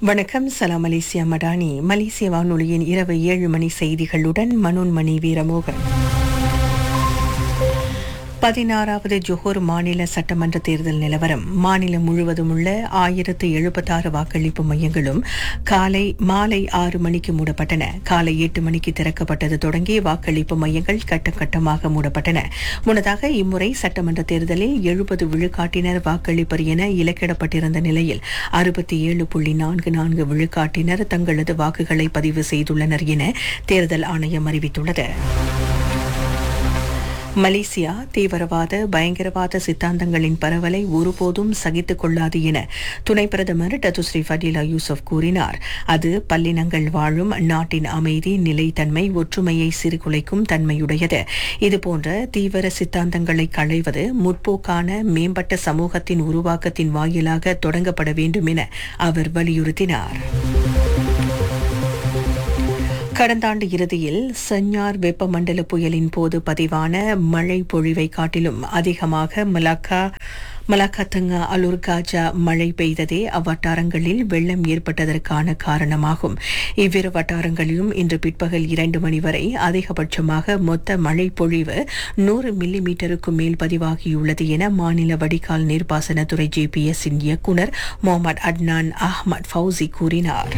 வணக்கம் சலாம் மலேசியா மடானி மலேசிய வானொலியின் இரவு ஏழு மணி செய்திகளுடன் மனோன்மணி வீரமோகன் பதினாறாவது ஜொஹோர் மாநில சட்டமன்ற தேர்தல் நிலவரம் மாநிலம் முழுவதும் உள்ள ஆயிரத்து எழுபத்தாறு வாக்களிப்பு மையங்களும் காலை மாலை ஆறு மணிக்கு மூடப்பட்டன காலை எட்டு மணிக்கு திறக்கப்பட்டது தொடங்கி வாக்களிப்பு மையங்கள் கட்டம் கட்டமாக மூடப்பட்டன முன்னதாக இம்முறை சட்டமன்ற தேர்தலில் எழுபது விழுக்காட்டினர் வாக்களிப்பர் என இலக்கிடப்பட்டிருந்த நிலையில் அறுபத்தி ஏழு புள்ளி நான்கு நான்கு விழுக்காட்டினர் தங்களது வாக்குகளை பதிவு செய்துள்ளனர் என தேர்தல் ஆணையம் அறிவித்துள்ளது மலேசியா தீவிரவாத பயங்கரவாத சித்தாந்தங்களின் பரவலை ஒருபோதும் சகித்துக் கொள்ளாது என துணை பிரதமர் டத்துஸ்ரீ ஃபடிலா யூசுப் கூறினார் அது பல்லினங்கள் வாழும் நாட்டின் அமைதி நிலைத்தன்மை ஒற்றுமையை சீர்குலைக்கும் தன்மையுடையது இதுபோன்ற தீவிர சித்தாந்தங்களை களைவது முற்போக்கான மேம்பட்ட சமூகத்தின் உருவாக்கத்தின் வாயிலாக தொடங்கப்பட வேண்டும் என அவர் வலியுறுத்தினார் கடந்த ஆண்டு இறுதியில் சஞ்ஞார் வெப்பமண்டல புயலின் போது பதிவான மழை பொழிவை காட்டிலும் அதிகமாக மலாக்கா மலாக்கத்தங்கா அலூர் காஜா மழை பெய்ததே அவ்வட்டாரங்களில் வெள்ளம் ஏற்பட்டதற்கான காரணமாகும் இவ்விரு வட்டாரங்களிலும் இன்று பிற்பகல் இரண்டு மணி வரை அதிகபட்சமாக மொத்த மழை பொழிவு நூறு மில்லி மீட்டருக்கும் மேல் பதிவாகியுள்ளது என மாநில வடிகால் நீர்ப்பாசனத்துறை ஜிபிஎஸ் இயக்குநர் முகமது அட்னான் அஹ்மத் ஃபவுசி கூறினார்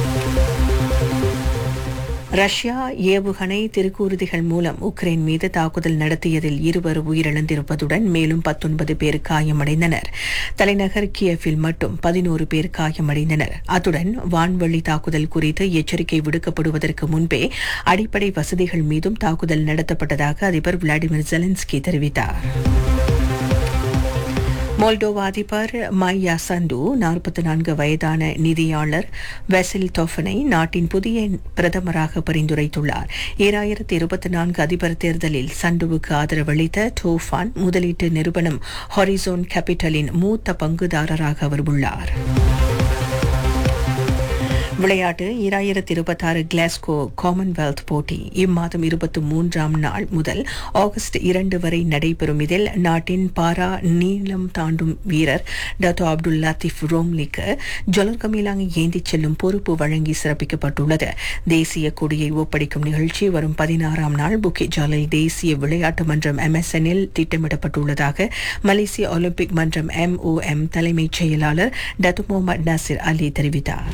ரஷ்யா ஏவுகணை திருக்கூறுதிகள் மூலம் உக்ரைன் மீது தாக்குதல் நடத்தியதில் இருவர் உயிரிழந்திருப்பதுடன் மேலும் பத்தொன்பது பேர் காயமடைந்தனர் தலைநகர் கியஃபில் மட்டும் பதினோரு பேர் காயமடைந்தனர் அத்துடன் வான்வழி தாக்குதல் குறித்து எச்சரிக்கை விடுக்கப்படுவதற்கு முன்பே அடிப்படை வசதிகள் மீதும் தாக்குதல் நடத்தப்பட்டதாக அதிபர் விளாடிமிர் ஜெலன்ஸ்கி தெரிவித்தார் மோல்டோவா அதிபர் மையா சந்து நாற்பத்தி நான்கு வயதான நிதியாளர் வெசில் தோஃபனை நாட்டின் புதிய பிரதமராக பரிந்துரைத்துள்ளார் ஈராயிரத்தி இருபத்தி நான்கு அதிபர் தேர்தலில் சண்டுவுக்கு ஆதரவளித்த டோஃபான் முதலீட்டு நிறுவனம் ஹொரிசோன் கேபிட்டலின் மூத்த பங்குதாரராக அவர் உள்ளார் விளையாட்டு இராயிரத்தி இருபத்தாறு கிளாஸ்கோ காமன்வெல்த் போட்டி இம்மாதம் இருபத்தி மூன்றாம் நாள் முதல் ஆகஸ்ட் இரண்டு வரை நடைபெறும் இதில் நாட்டின் பாரா நீளம் தாண்டும் வீரர் டத்தோ அப்துல் லத்தீப் ரோம்லிக்கு ஜொலர் கமிலாங் ஏந்திச் செல்லும் பொறுப்பு வழங்கி சிறப்பிக்கப்பட்டுள்ளது தேசிய கொடியை ஒப்படைக்கும் நிகழ்ச்சி வரும் பதினாறாம் நாள் புக்கி ஜாலில் தேசிய விளையாட்டு மன்றம் எம்எஸ்எனில் திட்டமிடப்பட்டுள்ளதாக மலேசிய ஒலிம்பிக் மன்றம் எம்ஓஎம் தலைமைச் செயலாளர் டத்து முகமது நாசிர் அலி தெரிவித்தார்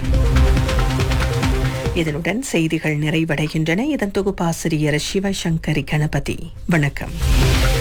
இதனுடன் செய்திகள் நிறைவடைகின்றன இதன் தொகுப்பாசிரியர் சிவசங்கரி கணபதி வணக்கம்